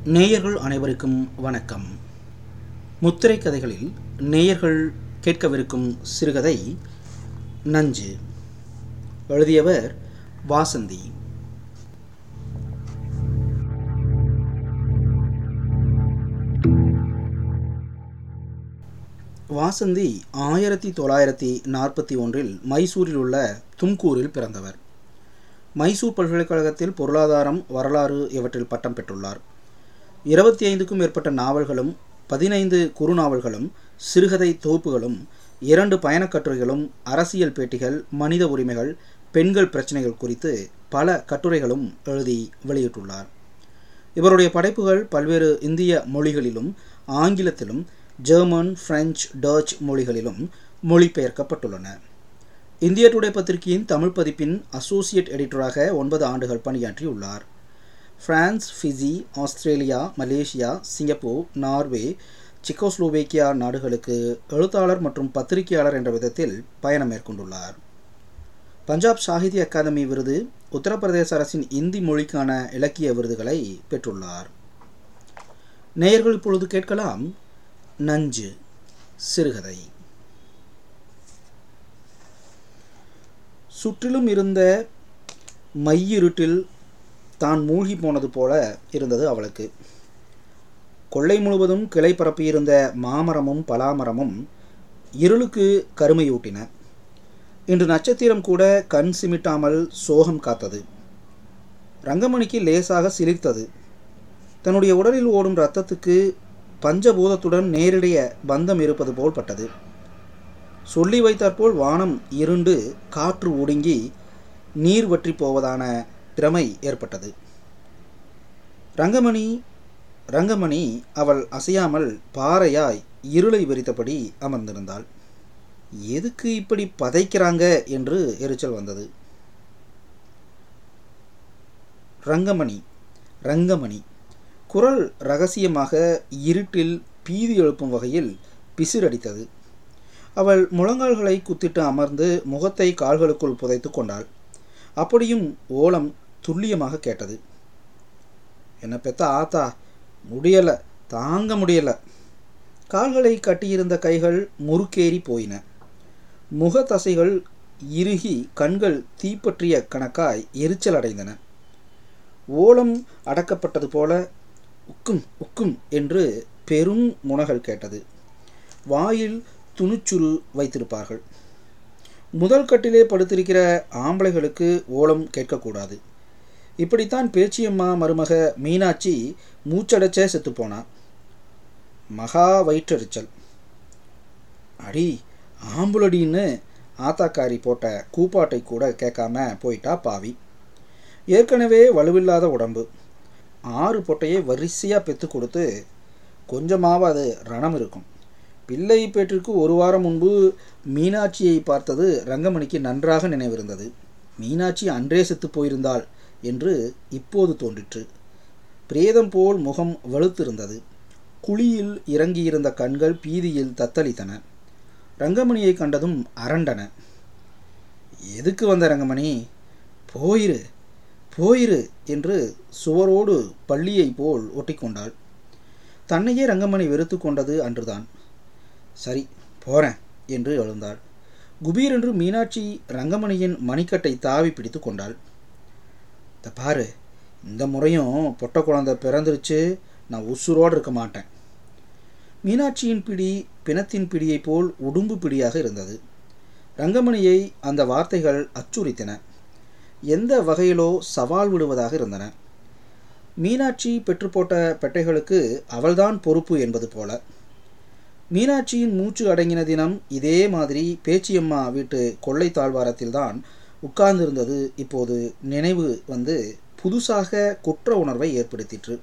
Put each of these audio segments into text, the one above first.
நேயர்கள் அனைவருக்கும் வணக்கம் முத்திரை கதைகளில் நேயர்கள் கேட்கவிருக்கும் சிறுகதை நஞ்சு எழுதியவர் வாசந்தி வாசந்தி ஆயிரத்தி தொள்ளாயிரத்தி நாற்பத்தி ஒன்றில் மைசூரில் உள்ள தும்கூரில் பிறந்தவர் மைசூர் பல்கலைக்கழகத்தில் பொருளாதாரம் வரலாறு இவற்றில் பட்டம் பெற்றுள்ளார் இருபத்தி ஐந்துக்கும் மேற்பட்ட நாவல்களும் பதினைந்து குறுநாவல்களும் சிறுகதை தொகுப்புகளும் இரண்டு பயணக் கட்டுரைகளும் அரசியல் பேட்டிகள் மனித உரிமைகள் பெண்கள் பிரச்சனைகள் குறித்து பல கட்டுரைகளும் எழுதி வெளியிட்டுள்ளார் இவருடைய படைப்புகள் பல்வேறு இந்திய மொழிகளிலும் ஆங்கிலத்திலும் ஜெர்மன் பிரெஞ்சு டச் மொழிகளிலும் மொழிபெயர்க்கப்பட்டுள்ளன இந்திய டுடே பத்திரிகையின் தமிழ் பதிப்பின் அசோசியேட் எடிட்டராக ஒன்பது ஆண்டுகள் பணியாற்றியுள்ளார் France Fiji Australia Malaysia Singapore Norway Czechoslovakia நாடுகளுக்கு எழுத்தாளர் மற்றும் பத்திரிகையாளர் என்ற விதத்தில் பயணம் மேற்கொண்டுள்ளார் பஞ்சாப் சாகித்ய அகாதமி விருது உத்தரப்பிரதேச அரசின் இந்தி மொழிக்கான இலக்கிய விருதுகளை பெற்றுள்ளார் நேயர்கள் இப்பொழுது கேட்கலாம் நஞ்சு சிறுகதை சுற்றிலும் இருந்த மையிருட்டில் தான் மூழ்கி போனது போல இருந்தது அவளுக்கு கொள்ளை முழுவதும் கிளை பரப்பியிருந்த மாமரமும் பலாமரமும் இருளுக்கு கருமையூட்டின இன்று நட்சத்திரம் கூட கண் சிமிட்டாமல் சோகம் காத்தது ரங்கமணிக்கு லேசாக சிலிர்த்தது தன்னுடைய உடலில் ஓடும் இரத்தத்துக்கு பஞ்சபூதத்துடன் நேரிடைய பந்தம் இருப்பது போல் பட்டது சொல்லி வைத்தாற்போல் வானம் இருண்டு காற்று ஒடுங்கி நீர் வற்றி போவதான பிரமை ஏற்பட்டது ரங்கமணி ரங்கமணி அவள் அசையாமல் பாறையாய் இருளை விரித்தபடி அமர்ந்திருந்தாள் எதுக்கு இப்படி பதைக்கிறாங்க என்று எரிச்சல் வந்தது ரங்கமணி ரங்கமணி குரல் ரகசியமாக இருட்டில் பீதி எழுப்பும் வகையில் பிசிரடித்தது அவள் முழங்கால்களை குத்திட்டு அமர்ந்து முகத்தை கால்களுக்குள் புதைத்து கொண்டாள் அப்படியும் ஓலம் துல்லியமாக கேட்டது என்ன பெத்த ஆத்தா முடியல தாங்க முடியல கால்களை கட்டியிருந்த கைகள் முறுக்கேறி போயின முக தசைகள் இறுகி கண்கள் தீப்பற்றிய கணக்காய் எரிச்சல் அடைந்தன ஓலம் அடக்கப்பட்டது போல உக்கும் உக்கும் என்று பெரும் முனகல் கேட்டது வாயில் துணுச்சுரு வைத்திருப்பார்கள் முதல் கட்டிலே படுத்திருக்கிற ஆம்பளைகளுக்கு ஓலம் கேட்கக்கூடாது இப்படித்தான் பேச்சியம்மா மருமக மீனாட்சி மூச்சடைச்சே செத்துப்போனா மகா வயிற்றெரிச்சல் அடி ஆம்புலடின்னு ஆத்தாக்காரி போட்ட கூப்பாட்டை கூட கேட்காம போயிட்டா பாவி ஏற்கனவே வலுவில்லாத உடம்பு ஆறு பொட்டையை வரிசையாக பெற்று கொடுத்து கொஞ்சமாவது ரணம் இருக்கும் பிள்ளை பேற்றிற்கு ஒரு வாரம் முன்பு மீனாட்சியை பார்த்தது ரங்கமணிக்கு நன்றாக நினைவிருந்தது மீனாட்சி அன்றே செத்து போயிருந்தாள் என்று இப்போது தோன்றிற்று பிரேதம் போல் முகம் வலுத்திருந்தது குழியில் இறங்கியிருந்த கண்கள் பீதியில் தத்தளித்தன ரங்கமணியை கண்டதும் அரண்டன எதுக்கு வந்த ரங்கமணி போயிரு போயிரு என்று சுவரோடு பள்ளியை போல் ஒட்டிக்கொண்டாள் தன்னையே ரங்கமணி வெறுத்து கொண்டது அன்றுதான் சரி போறேன் என்று எழுந்தாள் குபீரென்று மீனாட்சி ரங்கமணியின் மணிக்கட்டை தாவி பிடித்து கொண்டாள் இந்த பாரு இந்த முறையும் பொட்ட குழந்தை பிறந்துருச்சு நான் உசுரோடு இருக்க மாட்டேன் மீனாட்சியின் பிடி பிணத்தின் பிடியைப் போல் உடும்பு பிடியாக இருந்தது ரங்கமணியை அந்த வார்த்தைகள் அச்சுறுத்தின எந்த வகையிலோ சவால் விடுவதாக இருந்தன மீனாட்சி பெற்று போட்ட பெட்டைகளுக்கு அவள்தான் பொறுப்பு என்பது போல மீனாட்சியின் மூச்சு அடங்கின தினம் இதே மாதிரி பேச்சியம்மா வீட்டு கொள்ளை தாழ்வாரத்தில்தான் உட்கார்ந்திருந்தது இப்போது நினைவு வந்து புதுசாக குற்ற உணர்வை ஏற்படுத்திற்று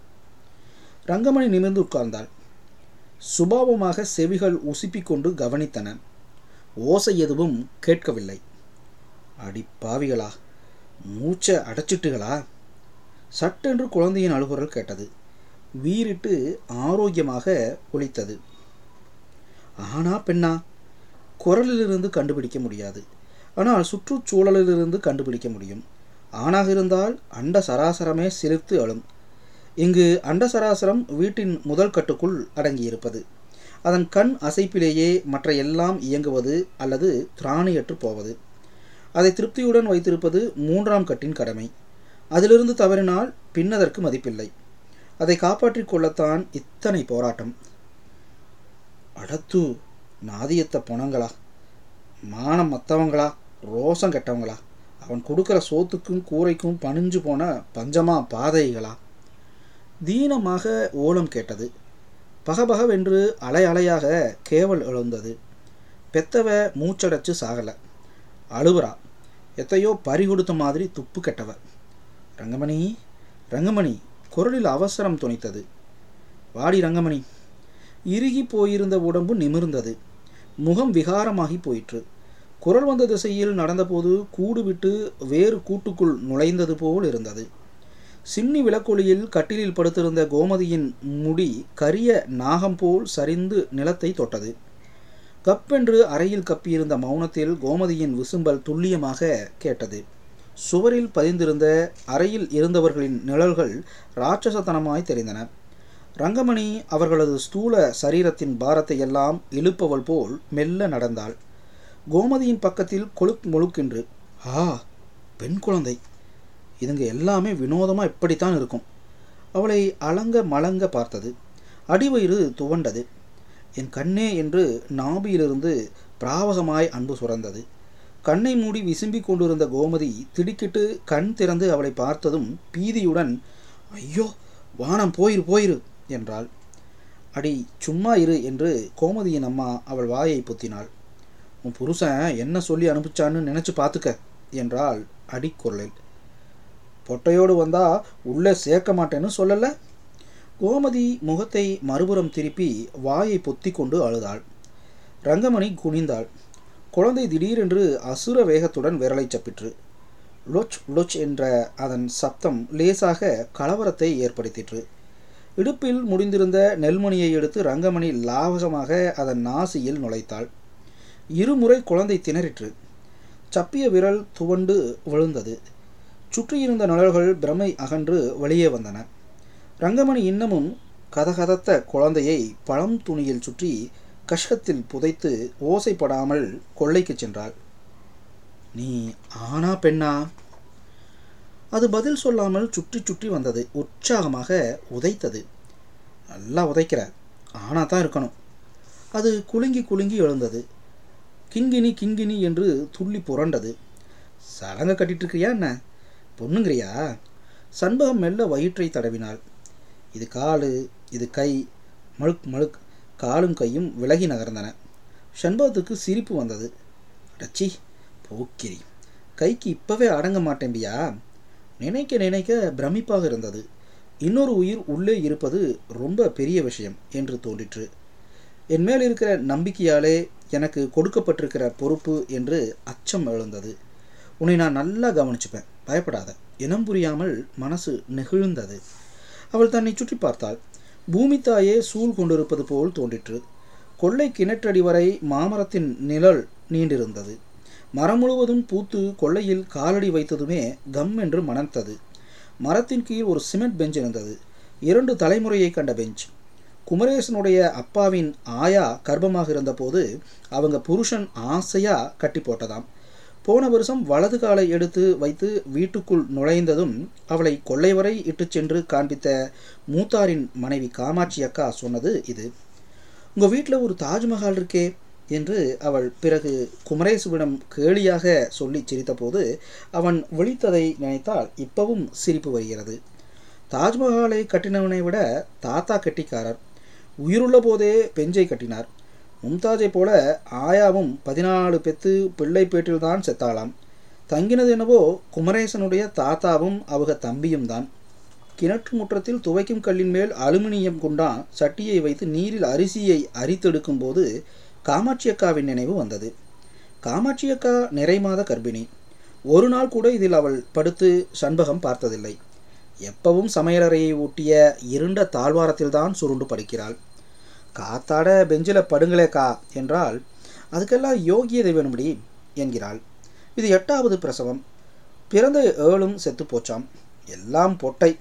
ரங்கமணி நிமிர்ந்து உட்கார்ந்தாள் சுபாவமாக செவிகள் உசுப்பிக்கொண்டு கவனித்தன ஓசை எதுவும் கேட்கவில்லை அடி பாவிகளா மூச்சை அடைச்சிட்டுகளா சட்டென்று குழந்தையின் அழுகுரல் கேட்டது வீறிட்டு ஆரோக்கியமாக ஒலித்தது ஆனா பெண்ணா குரலிலிருந்து கண்டுபிடிக்க முடியாது ஆனால் சுற்றுச்சூழலிலிருந்து கண்டுபிடிக்க முடியும் ஆணாக இருந்தால் அண்ட சராசரமே சிரித்து அழும் இங்கு அண்டசராசரம் வீட்டின் முதல் கட்டுக்குள் அடங்கியிருப்பது அதன் கண் அசைப்பிலேயே மற்ற எல்லாம் இயங்குவது அல்லது திராணியற்று போவது அதை திருப்தியுடன் வைத்திருப்பது மூன்றாம் கட்டின் கடமை அதிலிருந்து தவறினால் பின்னதற்கு மதிப்பில்லை அதை காப்பாற்றிக் கொள்ளத்தான் இத்தனை போராட்டம் அடத்து நாதியத்த பொணங்களா மானம் மற்றவங்களா ரோசம் கெட்டவங்களா அவன் கொடுக்குற சோத்துக்கும் கூரைக்கும் பணிஞ்சு போன பஞ்சமா பாதைகளா தீனமாக ஓலம் கேட்டது பகபகவென்று அலை அலையாக கேவல் எழுந்தது பெத்தவ மூச்சடைச்சு சாகலை அழுவுறா எத்தையோ பறி கொடுத்த மாதிரி துப்பு கெட்டவ ரங்கமணி ரங்கமணி குரலில் அவசரம் துணித்தது வாடி ரங்கமணி இறுகி போயிருந்த உடம்பு நிமிர்ந்தது முகம் விகாரமாகி போயிற்று குரல் வந்த திசையில் நடந்தபோது கூடு விட்டு வேறு கூட்டுக்குள் நுழைந்தது போல் இருந்தது சிம்னி விளக்கொளியில் கட்டிலில் படுத்திருந்த கோமதியின் முடி கரிய நாகம் போல் சரிந்து நிலத்தை தொட்டது கப்பென்று அறையில் கப்பியிருந்த மௌனத்தில் கோமதியின் விசும்பல் துல்லியமாக கேட்டது சுவரில் பதிந்திருந்த அறையில் இருந்தவர்களின் நிழல்கள் ராட்சசத்தனமாய் தெரிந்தன ரங்கமணி அவர்களது ஸ்தூல சரீரத்தின் பாரத்தை எல்லாம் இழுப்பவள் போல் மெல்ல நடந்தாள் கோமதியின் பக்கத்தில் கொழுக் முழுக்கென்று ஆ பெண் குழந்தை இதுங்க எல்லாமே வினோதமாக இப்படித்தான் இருக்கும் அவளை அலங்க மலங்க பார்த்தது அடிவயிறு துவண்டது என் கண்ணே என்று நாபியிலிருந்து பிராவகமாய் அன்பு சுரந்தது கண்ணை மூடி விசும்பிக் கொண்டிருந்த கோமதி திடுக்கிட்டு கண் திறந்து அவளை பார்த்ததும் பீதியுடன் ஐயோ வானம் போயிரு போயிரு என்றாள் அடி சும்மா இரு என்று கோமதியின் அம்மா அவள் வாயை பொத்தினாள் உன் புருஷன் என்ன சொல்லி அனுப்பிச்சான்னு நினைச்சு பார்த்துக்க என்றாள் அடிக்குரலில் பொட்டையோடு வந்தா உள்ளே சேர்க்க மாட்டேன்னு சொல்லல கோமதி முகத்தை மறுபுறம் திருப்பி வாயை பொத்தி கொண்டு அழுதாள் ரங்கமணி குனிந்தாள் குழந்தை திடீரென்று அசுர வேகத்துடன் விரலை சப்பிற்று லொச் லொச் என்ற அதன் சப்தம் லேசாக கலவரத்தை ஏற்படுத்திற்று இடுப்பில் முடிந்திருந்த நெல்மணியை எடுத்து ரங்கமணி லாவகமாக அதன் நாசியில் நுழைத்தாள் இருமுறை குழந்தை திணறிற்று சப்பிய விரல் துவண்டு விழுந்தது சுற்றியிருந்த நிழல்கள் பிரமை அகன்று வெளியே வந்தன ரங்கமணி இன்னமும் கதகதத்த குழந்தையை பழம் துணியில் சுற்றி கஷ்டத்தில் புதைத்து ஓசைப்படாமல் கொள்ளைக்கு சென்றாள் நீ ஆனா பெண்ணா அது பதில் சொல்லாமல் சுற்றி சுற்றி வந்தது உற்சாகமாக உதைத்தது நல்லா உதைக்கிற ஆனா தான் இருக்கணும் அது குலுங்கி குலுங்கி எழுந்தது கிண்கிணி கிண்கிணி என்று துள்ளி புரண்டது சலங்க கட்டிட்டு இருக்கியா என்ன பொண்ணுங்கிறியா சண்பகம் மெல்ல வயிற்றை தடவினாள் இது காலு இது கை மழுக் மழுக் காலும் கையும் விலகி நகர்ந்தன சண்பகத்துக்கு சிரிப்பு வந்தது அடச்சி போக்கிரி கைக்கு இப்பவே அடங்க மாட்டேம்பியா நினைக்க நினைக்க பிரமிப்பாக இருந்தது இன்னொரு உயிர் உள்ளே இருப்பது ரொம்ப பெரிய விஷயம் என்று தோன்றிற்று என் மேல் இருக்கிற நம்பிக்கையாலே எனக்கு கொடுக்கப்பட்டிருக்கிற பொறுப்பு என்று அச்சம் எழுந்தது உன்னை நான் நல்லா கவனிச்சுப்பேன் பயப்படாத இனம் புரியாமல் மனசு நெகிழ்ந்தது அவள் தன்னை சுற்றி பார்த்தாள் பூமித்தாயே சூழ் கொண்டிருப்பது போல் தோன்றிற்று கொள்ளை கிணற்றடி வரை மாமரத்தின் நிழல் நீண்டிருந்தது மரம் முழுவதும் பூத்து கொள்ளையில் காலடி வைத்ததுமே கம் என்று மணத்தது மரத்தின் கீழ் ஒரு சிமெண்ட் பெஞ்ச் இருந்தது இரண்டு தலைமுறையை கண்ட பெஞ்ச் குமரேசனுடைய அப்பாவின் ஆயா கர்ப்பமாக இருந்தபோது அவங்க புருஷன் ஆசையா கட்டி போட்டதாம் போன வருஷம் வலது காலை எடுத்து வைத்து வீட்டுக்குள் நுழைந்ததும் அவளை கொள்ளை வரை இட்டுச் சென்று காண்பித்த மூத்தாரின் மனைவி காமாட்சி அக்கா சொன்னது இது உங்க வீட்டில் ஒரு தாஜ்மஹால் இருக்கே என்று அவள் பிறகு குமரேசுவிடம் கேலியாக சொல்லி சிரித்தபோது அவன் விழித்ததை நினைத்தால் இப்பவும் சிரிப்பு வருகிறது தாஜ்மஹாலை கட்டினவனை விட தாத்தா கெட்டிக்காரர் உயிருள்ள போதே பெஞ்சை கட்டினார் மும்தாஜை போல ஆயாவும் பதினாலு பெத்து பிள்ளை பேட்டில்தான் செத்தாளாம் தங்கினது என்னவோ குமரேசனுடைய தாத்தாவும் அவங்க தம்பியும் தான் கிணற்று முற்றத்தில் துவைக்கும் கல்லின் மேல் அலுமினியம் குண்டான் சட்டியை வைத்து நீரில் அரிசியை அரித்தெடுக்கும் போது காமாட்சி அக்காவின் நினைவு வந்தது காமாட்சி அக்கா நிறைமாத கர்ப்பிணி ஒரு நாள் கூட இதில் அவள் படுத்து சண்பகம் பார்த்ததில்லை எப்பவும் சமையலறையை ஒட்டிய இருண்ட தாழ்வாரத்தில்தான் சுருண்டு படுக்கிறாள் காத்தாட பெஞ்சில் படுங்களேக்கா என்றால் அதுக்கெல்லாம் யோகியதை வேணும்படி என்கிறாள் இது எட்டாவது பிரசவம் பிறந்த ஏழும் செத்து போச்சாம் எல்லாம் பொட்டை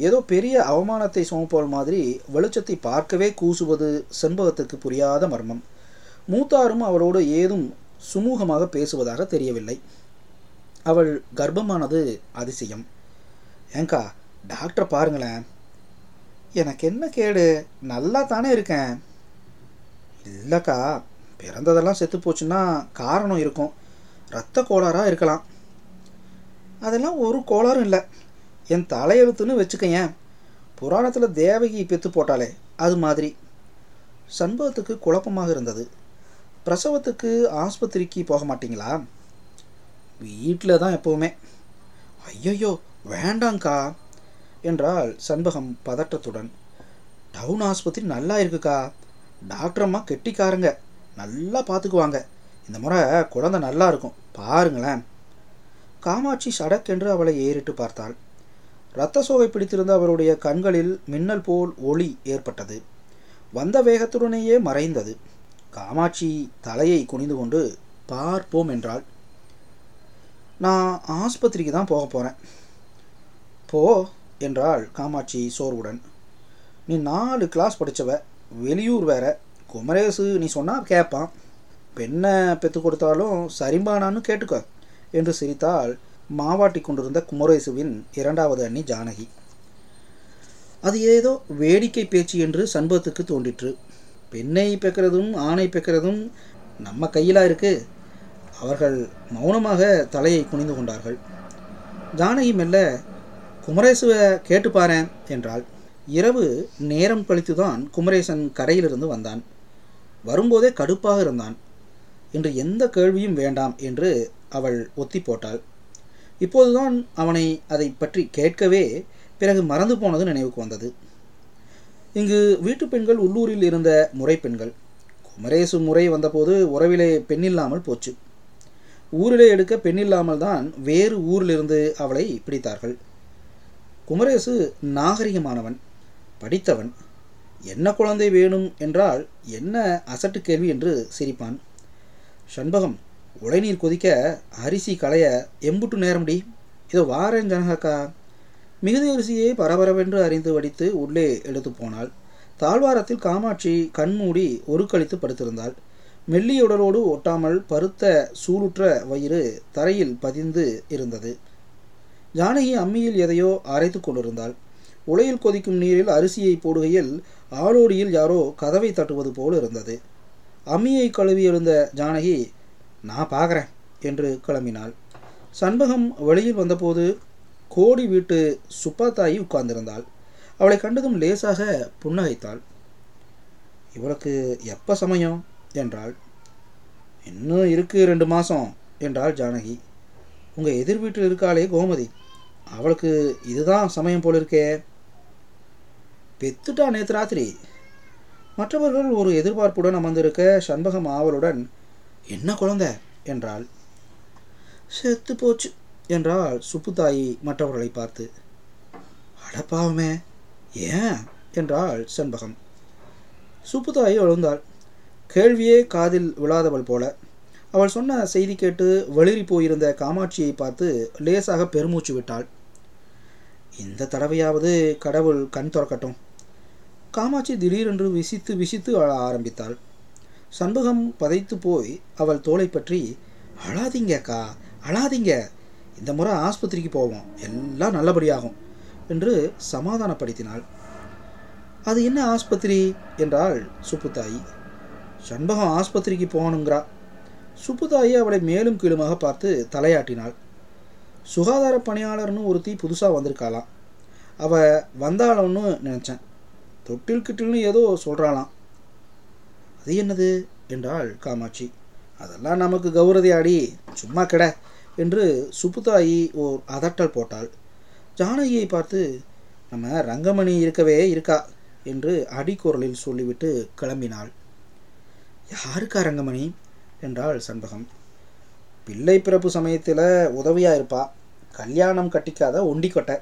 ஏதோ பெரிய அவமானத்தை சுமப்பவள் மாதிரி வெளிச்சத்தை பார்க்கவே கூசுவது செண்பகத்துக்கு புரியாத மர்மம் மூத்தாரும் அவளோடு ஏதும் சுமூகமாக பேசுவதாக தெரியவில்லை அவள் கர்ப்பமானது அதிசயம் ஏங்கா டாக்டரை பாருங்களேன் எனக்கு என்ன கேடு நல்லா தானே இருக்கேன் இல்லைக்கா பிறந்ததெல்லாம் செத்து போச்சுன்னா காரணம் இருக்கும் இரத்த கோளாறாக இருக்கலாம் அதெல்லாம் ஒரு கோளாறும் இல்லை என் தலையெழுத்துன்னு வச்சுக்கயேன் புராணத்தில் தேவகி பெத்து போட்டாலே அது மாதிரி சண்பகத்துக்கு குழப்பமாக இருந்தது பிரசவத்துக்கு ஆஸ்பத்திரிக்கு போக மாட்டீங்களா வீட்டில் தான் எப்போவுமே ஐயையோ வேண்டாங்க்கா என்றால் சண்பகம் பதற்றத்துடன் டவுன் ஆஸ்பத்திரி நல்லா இருக்குக்கா டாக்டர் அம்மா கெட்டிக்காரங்க நல்லா பார்த்துக்குவாங்க இந்த முறை குழந்தை நல்லா இருக்கும் பாருங்களேன் காமாட்சி சடக்கென்று அவளை ஏறிட்டு பார்த்தாள் இரத்த சோகை பிடித்திருந்த அவருடைய கண்களில் மின்னல் போல் ஒளி ஏற்பட்டது வந்த வேகத்துடனேயே மறைந்தது காமாட்சி தலையை குனிந்து கொண்டு பார்ப்போம் என்றாள் நான் ஆஸ்பத்திரிக்கு தான் போக போகிறேன் போ என்றாள் காமாட்சி சோர்வுடன் நீ நாலு கிளாஸ் படித்தவ வெளியூர் வேற குமரேசு நீ சொன்னால் கேட்பான் பெண்ணை பெற்று கொடுத்தாலும் சரிம்பானான்னு கேட்டுக்க என்று சிரித்தாள் மாவாட்டி கொண்டிருந்த குமரேசுவின் இரண்டாவது அண்ணி ஜானகி அது ஏதோ வேடிக்கை பேச்சு என்று சண்பகத்துக்கு தோன்றிற்று பெண்ணை பெக்கிறதும் ஆணை பெக்கிறதும் நம்ம கையிலா இருக்கு அவர்கள் மௌனமாக தலையை குனிந்து கொண்டார்கள் ஜானகி மெல்ல குமரேசுவை கேட்டு பாரேன் என்றாள் இரவு நேரம் கழித்துதான் குமரேசன் கரையிலிருந்து வந்தான் வரும்போதே கடுப்பாக இருந்தான் இன்று எந்த கேள்வியும் வேண்டாம் என்று அவள் ஒத்தி போட்டாள் இப்போதுதான் அவனை அதை பற்றி கேட்கவே பிறகு மறந்து போனது நினைவுக்கு வந்தது இங்கு வீட்டு பெண்கள் உள்ளூரில் இருந்த முறை பெண்கள் குமரேசு முறை வந்தபோது உறவிலே பெண்ணில்லாமல் போச்சு ஊரிலே எடுக்க பெண்ணில்லாமல் தான் வேறு ஊரிலிருந்து அவளை பிடித்தார்கள் குமரேசு நாகரிகமானவன் படித்தவன் என்ன குழந்தை வேணும் என்றால் என்ன அசட்டு கேள்வி என்று சிரிப்பான் சண்பகம் உழைநீர் கொதிக்க அரிசி களைய எம்புட்டு நேரம்டி இதோ வாரேன் ஜனகக்கா மிகுதி அரிசியை பரபரவென்று அறிந்து வடித்து உள்ளே எடுத்து போனாள் தாழ்வாரத்தில் காமாட்சி கண்மூடி ஒரு கழித்து படுத்திருந்தாள் மெல்லிய உடலோடு ஒட்டாமல் பருத்த சூளுற்ற வயிறு தரையில் பதிந்து இருந்தது ஜானகி அம்மியில் எதையோ அரைத்து கொண்டிருந்தாள் உலையில் கொதிக்கும் நீரில் அரிசியை போடுகையில் ஆளோடியில் யாரோ கதவை தட்டுவது போல் இருந்தது அம்மியை கழுவி எழுந்த ஜானகி நான் பார்க்குறேன் என்று கிளம்பினாள் சண்பகம் வெளியில் வந்தபோது கோடி வீட்டு சுப்பாத்தாயி உட்கார்ந்திருந்தாள் அவளை கண்டதும் லேசாக புன்னகைத்தாள் இவளுக்கு எப்போ சமயம் என்றாள் இன்னும் இருக்கு ரெண்டு மாதம் என்றாள் ஜானகி உங்கள் எதிர் வீட்டில் இருக்காளே கோமதி அவளுக்கு இதுதான் சமயம் போல இருக்கே பெத்துட்டா நேற்று ராத்திரி மற்றவர்கள் ஒரு எதிர்பார்ப்புடன் அமர்ந்திருக்க சண்பகம் ஆவலுடன் என்ன குழந்தை என்றாள் செத்து போச்சு என்றாள் சுப்புத்தாயி மற்றவர்களை பார்த்து அடப்பாவமே ஏன் என்றாள் செண்பகம் சுப்புத்தாயி எழுந்தாள் கேள்வியே காதில் விழாதவள் போல அவள் சொன்ன செய்தி கேட்டு வெளிரி போயிருந்த காமாட்சியை பார்த்து லேசாக பெருமூச்சு விட்டாள் இந்த தடவையாவது கடவுள் கண் திறக்கட்டும் காமாட்சி திடீரென்று விசித்து விசித்து அழ ஆரம்பித்தாள் சண்பகம் பதைத்து போய் அவள் தோலை பற்றி அழாதீங்க அக்கா அழாதீங்க இந்த முறை ஆஸ்பத்திரிக்கு போவோம் எல்லாம் நல்லபடியாகும் என்று சமாதானப்படுத்தினாள் அது என்ன ஆஸ்பத்திரி என்றாள் சுப்புத்தாயி சண்பகம் ஆஸ்பத்திரிக்கு போகணுங்கிறா சுப்புதாயி அவளை மேலும் கீழுமாக பார்த்து தலையாட்டினாள் சுகாதார பணியாளர்னு ஒருத்தி புதுசாக வந்திருக்காளாம் அவ வந்தாளன்னு நினச்சேன் தொட்டில் கிட்டில்னு ஏதோ சொல்கிறாளாம் அது என்னது என்றாள் காமாட்சி அதெல்லாம் நமக்கு கௌரதி ஆடி சும்மா கிட என்று சுப்புதாயி ஓர் அதட்டல் போட்டாள் ஜானகியை பார்த்து நம்ம ரங்கமணி இருக்கவே இருக்கா என்று அடிக்குரலில் சொல்லிவிட்டு கிளம்பினாள் யாருக்கா ரங்கமணி என்றாள் சண்பகம் பிள்ளை பிறப்பு சமயத்தில் உதவியாக இருப்பா கல்யாணம் கட்டிக்காத ஒண்டி கொட்டை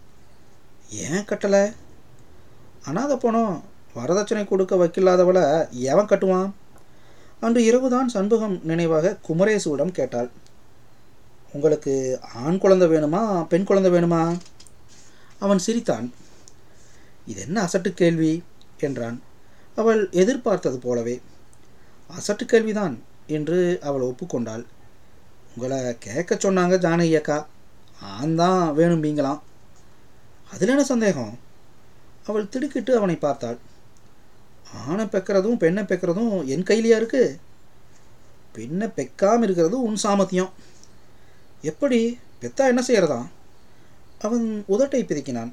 ஏன் கட்டலை அனாத பணம் வரதட்சணை கொடுக்க வைக்கலாதவளை எவன் கட்டுவான் அன்று இரவுதான் சண்பகம் நினைவாக குமரேசுவிடம் கேட்டாள் உங்களுக்கு ஆண் குழந்தை வேணுமா பெண் குழந்தை வேணுமா அவன் சிரித்தான் இது என்ன அசட்டு கேள்வி என்றான் அவள் எதிர்பார்த்தது போலவே அசட்டு கேள்விதான் என்று அவள் ஒப்புக்கொண்டாள் உங்களை கேட்க சொன்னாங்க ஜானகி அக்கா ஆண் தான் வேணும்பீங்களாம் அதில் என்ன சந்தேகம் அவள் திடுக்கிட்டு அவனை பார்த்தாள் ஆணை பெக்கிறதும் பெண்ணை பெக்கிறதும் என் கையிலையா இருக்கு பெண்ணை பெக்காமல் இருக்கிறது உன் சாமர்த்தியம் எப்படி பெத்தா என்ன செய்யறதா அவன் உதட்டை பிதிக்கினான்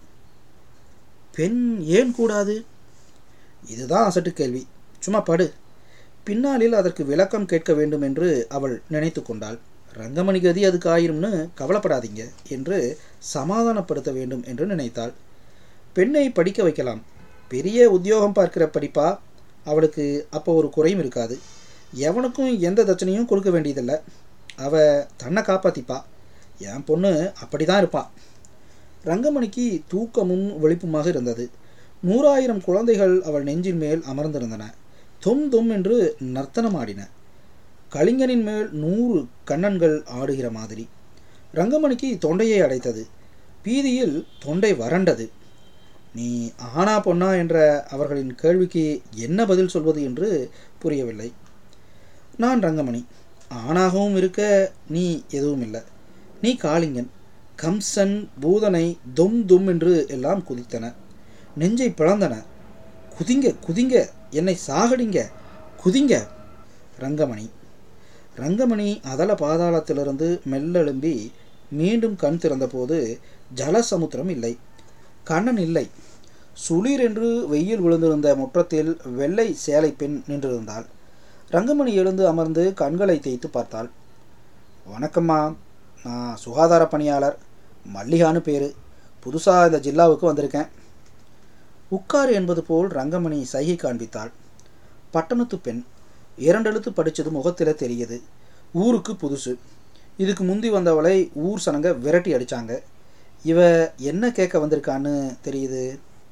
பெண் ஏன் கூடாது இதுதான் அசட்டு கேள்வி சும்மா படு பின்னாளில் அதற்கு விளக்கம் கேட்க வேண்டும் என்று அவள் நினைத்து கொண்டாள் ரங்கமணி கதி அதுக்கு ஆயிரும்னு கவலைப்படாதீங்க என்று சமாதானப்படுத்த வேண்டும் என்று நினைத்தாள் பெண்ணை படிக்க வைக்கலாம் பெரிய உத்தியோகம் பார்க்கிற படிப்பா அவளுக்கு அப்போ ஒரு குறையும் இருக்காது எவனுக்கும் எந்த தட்சணையும் கொடுக்க வேண்டியதில்லை அவ தன்னை காப்பாத்திப்பா என் பொண்ணு அப்படி தான் இருப்பாள் ரங்கமணிக்கு தூக்கமும் வெளிப்புமாக இருந்தது நூறாயிரம் குழந்தைகள் அவள் நெஞ்சின் மேல் அமர்ந்திருந்தன தொம் தொம் என்று நர்த்தனம் ஆடின கலிங்கனின் மேல் நூறு கண்ணன்கள் ஆடுகிற மாதிரி ரங்கமணிக்கு தொண்டையை அடைத்தது பீதியில் தொண்டை வறண்டது நீ ஆனா பொன்னா என்ற அவர்களின் கேள்விக்கு என்ன பதில் சொல்வது என்று புரியவில்லை நான் ரங்கமணி ஆணாகவும் இருக்க நீ எதுவும் இல்லை நீ காளிங்கன் கம்சன் பூதனை தொம் தும் என்று எல்லாம் குதித்தன நெஞ்சை பிளந்தன குதிங்க குதிங்க என்னை சாகடிங்க குதிங்க ரங்கமணி ரங்கமணி அதல பாதாளத்திலிருந்து மெல்லெழும்பி மீண்டும் கண் திறந்தபோது ஜலசமுத்திரம் இல்லை கண்ணன் இல்லை சுளீர் என்று வெயில் விழுந்திருந்த முற்றத்தில் வெள்ளை சேலை பெண் நின்றிருந்தாள் ரங்கமணி எழுந்து அமர்ந்து கண்களை தேய்த்து பார்த்தாள் வணக்கம்மா நான் சுகாதார பணியாளர் மல்லிகான்னு பேர் புதுசாக இந்த ஜில்லாவுக்கு வந்திருக்கேன் உட்கார் என்பது போல் ரங்கமணி சைகை காண்பித்தாள் பட்டணத்து பெண் இரண்டெழுத்து படித்தது முகத்தில் தெரியுது ஊருக்கு புதுசு இதுக்கு முந்தி வந்தவளை ஊர் சனங்க விரட்டி அடித்தாங்க இவ என்ன கேட்க வந்திருக்கான்னு தெரியுது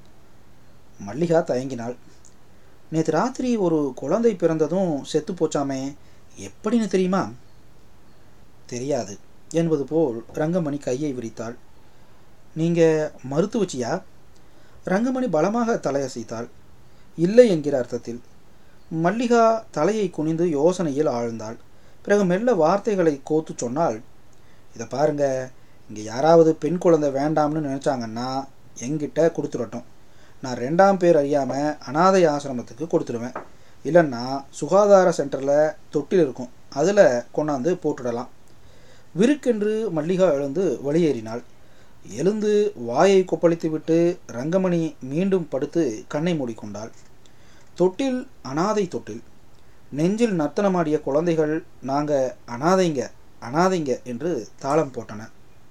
மல்லிகா தயங்கினாள் நேற்று ராத்திரி ஒரு குழந்தை பிறந்ததும் செத்து போச்சாமே எப்படின்னு தெரியுமா தெரியாது என்பது போல் ரங்கமணி கையை விரித்தாள் நீங்கள் மறுத்து வச்சியா ரங்கமணி பலமாக தலையசைத்தாள் இல்லை என்கிற அர்த்தத்தில் மல்லிகா தலையை குனிந்து யோசனையில் ஆழ்ந்தாள் பிறகு மெல்ல வார்த்தைகளை கோத்து சொன்னால் இதை பாருங்க இங்கே யாராவது பெண் குழந்தை வேண்டாம்னு நினச்சாங்கன்னா எங்கிட்ட கொடுத்துடட்டும் நான் ரெண்டாம் பேர் அறியாமல் அனாதை ஆசிரமத்துக்கு கொடுத்துடுவேன் இல்லைன்னா சுகாதார சென்டரில் தொட்டில் இருக்கும் அதில் கொண்டாந்து போட்டுடலாம் விருக்கென்று மல்லிகா எழுந்து வெளியேறினாள் எழுந்து வாயை கொப்பளித்து விட்டு ரங்கமணி மீண்டும் படுத்து கண்ணை மூடிக்கொண்டாள் தொட்டில் அனாதை தொட்டில் நெஞ்சில் நர்த்தனமாடிய குழந்தைகள் நாங்கள் அனாதைங்க அனாதைங்க என்று தாளம் போட்டன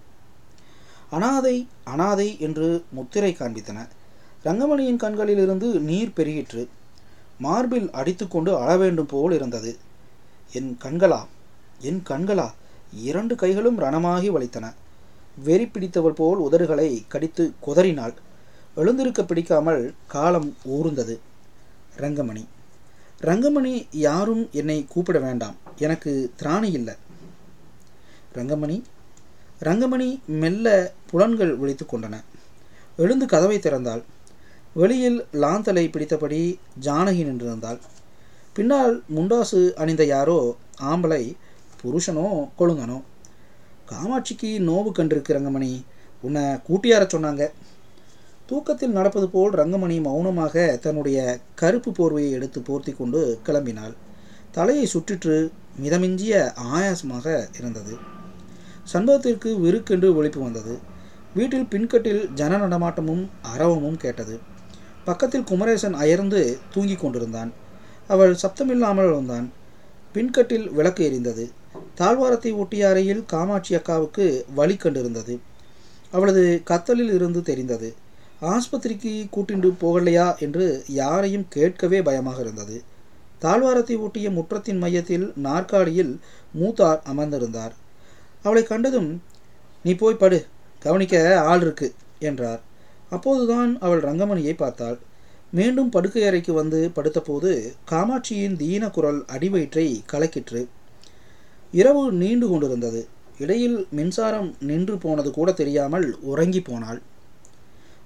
அனாதை அனாதை என்று முத்திரை காண்பித்தன ரங்கமணியின் கண்களிலிருந்து நீர் பெருகிற்று மார்பில் அடித்துக்கொண்டு அழ வேண்டும் போல் இருந்தது என் கண்களா என் கண்களா இரண்டு கைகளும் ரணமாகி வலித்தன வெறி பிடித்தவள் போல் உதடுகளை கடித்து குதறினாள் எழுந்திருக்க பிடிக்காமல் காலம் ஊர்ந்தது ரங்கமணி ரங்கமணி யாரும் என்னை கூப்பிட வேண்டாம் எனக்கு திராணி இல்லை ரங்கமணி ரங்கமணி மெல்ல புலன்கள் விழித்து கொண்டன எழுந்து கதவை திறந்தாள் வெளியில் லாந்தலை பிடித்தபடி ஜானகி நின்றிருந்தாள் பின்னால் முண்டாசு அணிந்த யாரோ ஆம்பளை புருஷனோ கொழுங்கனோ காமாட்சிக்கு நோவு கண்டிருக்கு ரங்கமணி உன்னை கூட்டியார சொன்னாங்க தூக்கத்தில் நடப்பது போல் ரங்கமணி மௌனமாக தன்னுடைய கருப்பு போர்வையை எடுத்து போர்த்தி கொண்டு கிளம்பினாள் தலையை சுற்றிற்று மிதமிஞ்சிய ஆயாசமாக இருந்தது சம்பவத்திற்கு விருக்கென்று ஒழிப்பு வந்தது வீட்டில் பின்கட்டில் ஜன நடமாட்டமும் அரவமும் கேட்டது பக்கத்தில் குமரேசன் அயர்ந்து தூங்கிக் கொண்டிருந்தான் அவள் சப்தமில்லாமல் எழுந்தான் பின்கட்டில் விளக்கு எரிந்தது தாழ்வாரத்தை ஒட்டிய அறையில் காமாட்சி அக்காவுக்கு வலி கண்டிருந்தது அவளது கத்தலில் இருந்து தெரிந்தது ஆஸ்பத்திரிக்கு கூட்டிண்டு போகலையா என்று யாரையும் கேட்கவே பயமாக இருந்தது தாழ்வாரத்தை ஒட்டிய முற்றத்தின் மையத்தில் நாற்காலியில் மூத்தார் அமர்ந்திருந்தார் அவளை கண்டதும் நீ போய் படு கவனிக்க ஆள் இருக்கு என்றார் அப்போதுதான் அவள் ரங்கமணியை பார்த்தாள் மீண்டும் படுக்கை அறைக்கு வந்து படுத்தபோது காமாட்சியின் தீன குரல் அடிவயிற்றை கலக்கிற்று இரவு நீண்டு கொண்டிருந்தது இடையில் மின்சாரம் நின்று போனது கூட தெரியாமல் உறங்கி போனாள்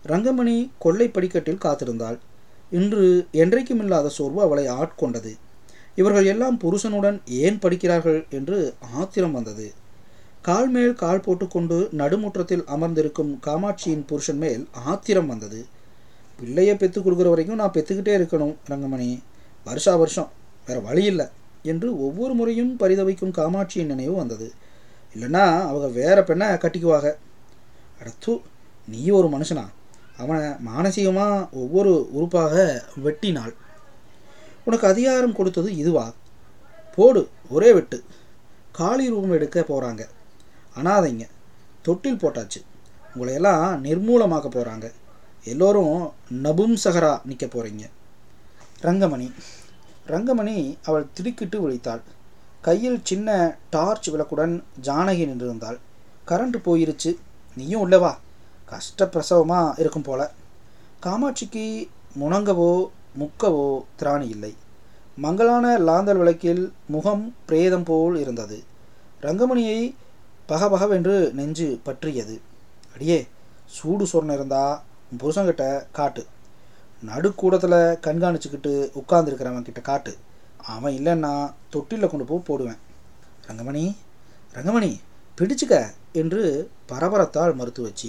ரங்கமணி கொள்ளை படிக்கட்டில் காத்திருந்தாள் இன்று என்றைக்குமில்லாத சோர்வு அவளை ஆட்கொண்டது இவர்கள் எல்லாம் புருஷனுடன் ஏன் படிக்கிறார்கள் என்று ஆத்திரம் வந்தது கால் மேல் கால் போட்டுக்கொண்டு நடுமுற்றத்தில் அமர்ந்திருக்கும் காமாட்சியின் புருஷன் மேல் ஆத்திரம் வந்தது பிள்ளையை பெற்று கொடுக்குற வரைக்கும் நான் பெற்றுக்கிட்டே இருக்கணும் ரங்கமணி வருஷா வருஷம் வேற வழி இல்லை என்று ஒவ்வொரு முறையும் பரிதவிக்கும் காமாட்சியின் நினைவு வந்தது இல்லைன்னா அவங்க வேற பெண்ணை கட்டிக்குவாங்க அடுத்து நீ ஒரு மனுஷனா அவனை மானசீகமாக ஒவ்வொரு உறுப்பாக வெட்டினாள் உனக்கு அதிகாரம் கொடுத்தது இதுவா போடு ஒரே வெட்டு காளி ரூபம் எடுக்க போகிறாங்க அனாதைங்க தொட்டில் போட்டாச்சு உங்களையெல்லாம் நிர்மூலமாக்க போகிறாங்க எல்லோரும் நபும்சகரா நிற்க போகிறீங்க ரங்கமணி ரங்கமணி அவள் திடுக்கிட்டு விழித்தாள் கையில் சின்ன டார்ச் விளக்குடன் ஜானகி நின்றிருந்தாள் கரண்ட் போயிருச்சு நீயும் உள்ளவா கஷ்ட பிரசவமாக இருக்கும் போல காமாட்சிக்கு முணங்கவோ முக்கவோ திராணி இல்லை மங்களான லாந்தல் விளக்கில் முகம் பிரேதம் போல் இருந்தது ரங்கமணியை பகபகவென்று நெஞ்சு பற்றியது அடியே சூடு சொர்ணம் இருந்தா உன் புருஷன்கிட்ட காட்டு நடுக்கூடத்தில் கண்காணிச்சுக்கிட்டு உட்கார்ந்துருக்கிறவன் கிட்ட காட்டு அவன் இல்லைன்னா தொட்டிலில் கொண்டு போய் போடுவேன் ரங்கமணி ரங்கமணி பிடிச்சுக்க என்று பரபரத்தால் மறுத்து வச்சு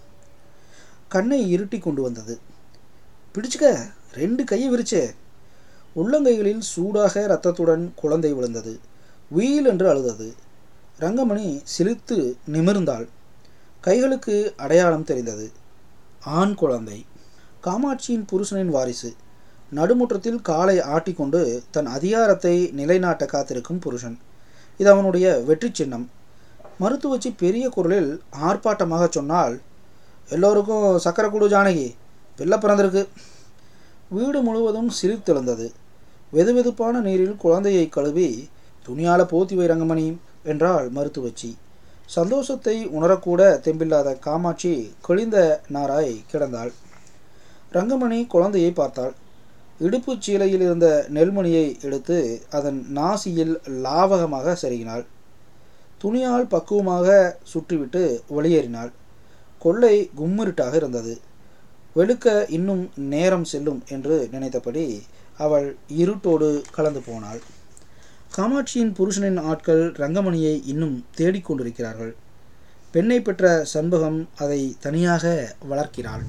கண்ணை இருட்டி கொண்டு வந்தது பிடிச்சுக்க ரெண்டு கையை விரிச்சே உள்ளங்கைகளில் சூடாக இரத்தத்துடன் குழந்தை விழுந்தது வீல் என்று அழுதது ரங்கமணி சிலிர்த்து நிமிர்ந்தாள் கைகளுக்கு அடையாளம் தெரிந்தது ஆண் குழந்தை காமாட்சியின் புருஷனின் வாரிசு நடுமுற்றத்தில் காலை ஆட்டிக்கொண்டு தன் அதிகாரத்தை நிலைநாட்ட காத்திருக்கும் புருஷன் இது அவனுடைய வெற்றி சின்னம் மருத்துவச்சி பெரிய குரலில் ஆர்ப்பாட்டமாக சொன்னால் எல்லோருக்கும் சக்கரை குடு ஜானகி பிள்ளை பிறந்திருக்கு வீடு முழுவதும் சிரித்தெழுந்தது வெதுவெதுப்பான நீரில் குழந்தையை கழுவி துணியால போத்தி வை ரங்கமணி என்றாள் மருத்துவச்சி சந்தோஷத்தை உணரக்கூட தெம்பில்லாத காமாட்சி கிழிந்த நாராய் கிடந்தாள் ரங்கமணி குழந்தையை பார்த்தாள் இடுப்புச் சீலையில் இருந்த நெல்மணியை எடுத்து அதன் நாசியில் லாவகமாக செருகினாள் துணியால் பக்குவமாக சுற்றிவிட்டு வெளியேறினாள் கொள்ளை கும்மிருட்டாக இருந்தது வெளுக்க இன்னும் நேரம் செல்லும் என்று நினைத்தபடி அவள் இருட்டோடு கலந்து போனாள் காமாட்சியின் புருஷனின் ஆட்கள் ரங்கமணியை இன்னும் தேடிக்கொண்டிருக்கிறார்கள் பெண்ணை பெற்ற சண்பகம் அதை தனியாக வளர்க்கிறாள்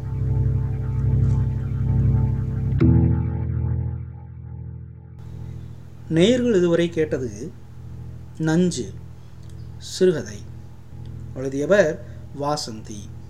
நேயர்கள் இதுவரை கேட்டது நஞ்சு சிறுகதை எழுதியவர் வாசந்தி